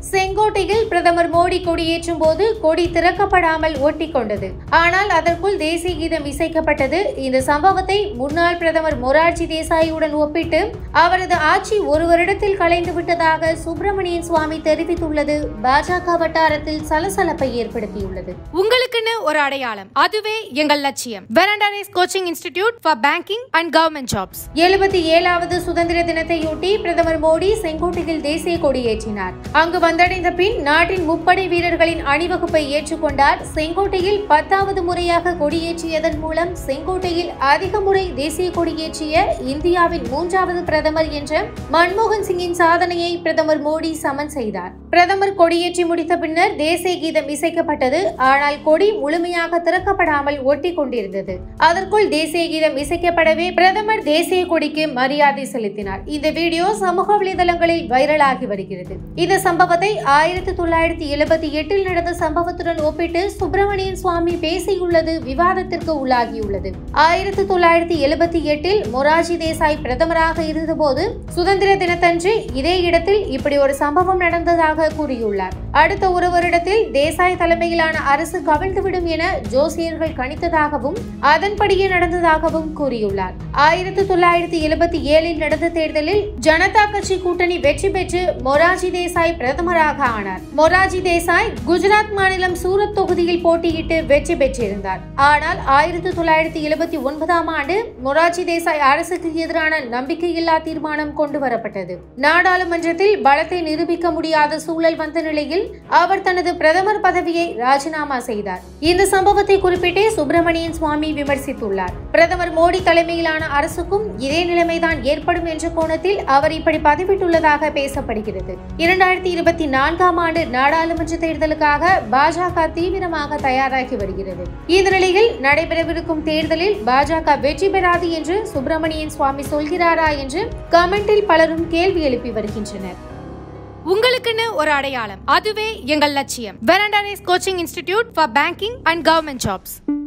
செங்கோட்டையில் பிரதமர் மோடி கொடியேற்றும் போது கொடி திறக்கப்படாமல் ஒட்டி கொண்டது ஆனால் அதற்குள் தேசிய கீதம் இசைக்கப்பட்டது இந்த சம்பவத்தை முன்னாள் பிரதமர் மொரார்ஜி தேசாயுடன் ஒப்பிட்டு அவரது ஆட்சி ஒரு வருடத்தில் கலைந்து விட்டதாக சுப்பிரமணியன் சுவாமி தெரிவித்துள்ளது பாஜக வட்டாரத்தில் சலசலப்பை ஏற்படுத்தியுள்ளது உங்களுக்குன்னு ஒரு அடையாளம் அதுவே எங்கள் லட்சியம் Veranda Race coaching institute for banking and government jobs எழுபத்தி ஏழாவது சுதந்திர தினத்தையொட்டி பிரதமர் மோடி செங்கோட்டையில் தேசிய கொடியேற்றினார் அங்கு வந்தடைந்த பின் நாட்டின் முப்படை வீரர்களின் அணிவகுப்பை ஏற்றுக்கொண்டார் செங்கோட்டையில் பத்தாவது முறையாக கொடியேற்றியதன் மூலம் செங்கோட்டையில் அதிக முறை தேசிய கொடியேற்றிய இந்தியாவின் மூன்றாவது பிரதமர் என்ற மன்மோகன் சிங்கின் சாதனையை பிரதமர் மோடி சமன் செய்தார் பிரதமர் கொடியேற்றி முடித்த பின்னர் தேசிய கீதம் இசைக்கப்பட்டது ஆனால் கொடி முழுமையாக திறக்கப்படாமல் ஒட்டி கொண்டிருந்தது அதற்குள் தேசிய கீதம் இசைக்கப்படவே பிரதமர் தேசிய கொடிக்கு மரியாதை செலுத்தினார் இந்த வீடியோ சமூக வலைதளங்களில் வைரலாகி வருகிறது இந்த சம்பவத்தை ஆயிரத்தி தொள்ளாயிரத்தி எழுபத்தி எட்டில் நடந்த சம்பவத்துடன் ஒப்பிட்டு சுப்பிரமணியன் சுவாமி பேசியுள்ளது விவாதத்திற்கு உள்ளாகியுள்ளது ஆயிரத்தி தொள்ளாயிரத்தி எழுபத்தி எட்டில் மொராஜி தேசாய் பிரதமராக இருந்தபோது சுதந்திர தினத்தன்று இதே இடத்தில் இப்படி ஒரு சம்பவம் நடந்ததாக கூறியுள்ளார் அடுத்த ஒரு வருடத்தில் தேசாய் தலைமையிலான அரசு கவிழ்ந்துவிடும் என ஜோசியர்கள் கணித்ததாகவும் அதன்படியே நடந்ததாகவும் கூறியுள்ளார் ஆயிரத்தி தொள்ளாயிரத்தி எழுபத்தி ஏழில் நடந்த தேர்தலில் ஜனதா கட்சி கூட்டணி வெற்றி பெற்று மொராஜி தேசாய் பிரதமராக ஆனார் மொராஜி தேசாய் குஜராத் மாநிலம் சூரத் தொகுதியில் போட்டியிட்டு வெற்றி பெற்றிருந்தார் ஆனால் ஆயிரத்தி தொள்ளாயிரத்தி எழுபத்தி ஒன்பதாம் ஆண்டு மொராஜி தேசாய் அரசுக்கு எதிரான நம்பிக்கையில்லா தீர்மானம் கொண்டு வரப்பட்டது நாடாளுமன்றத்தில் பலத்தை நிரூபிக்க முடியாத சூழல் வந்த நிலையில் அவர் தனது பிரதமர் பதவியை ராஜினாமா செய்தார் இந்த சம்பவத்தை குறிப்பிட்டே சுப்பிரமணியன் சுவாமி விமர்சித்துள்ளார் பிரதமர் மோடி தலைமையிலான அரசுக்கும் இதே நிலைமைதான் ஏற்படும் என்ற கோணத்தில் அவர் இப்படி பதிவிட்டுள்ளதாக பேசப்படுகிறது இரண்டாயிரத்தி இருபத்தி நான்காம் ஆண்டு நாடாளுமன்ற தேர்தலுக்காக பாஜக தீவிரமாக தயாராகி வருகிறது இந்த நிலையில் நடைபெறவிருக்கும் தேர்தலில் பாஜக வெற்றி பெறாது என்று சுப்பிரமணியன் சுவாமி சொல்கிறாரா என்று கமெண்டில் பலரும் கேள்வி எழுப்பி வருகின்றனர் உங்களுக்குன்னு ஒரு அடையாளம் அதுவே எங்கள் லட்சியம் Veranda Race coaching institute for banking and government jobs